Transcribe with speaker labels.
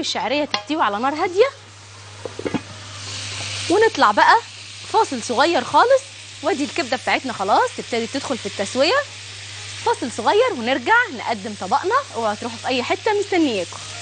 Speaker 1: الشعريه تستوي على نار هاديه ونطلع بقى فاصل صغير خالص وادي الكبده بتاعتنا خلاص تبتدي تدخل في التسويه فاصل صغير ونرجع نقدم طبقنا اوعوا تروحوا في اي حته مستنياكم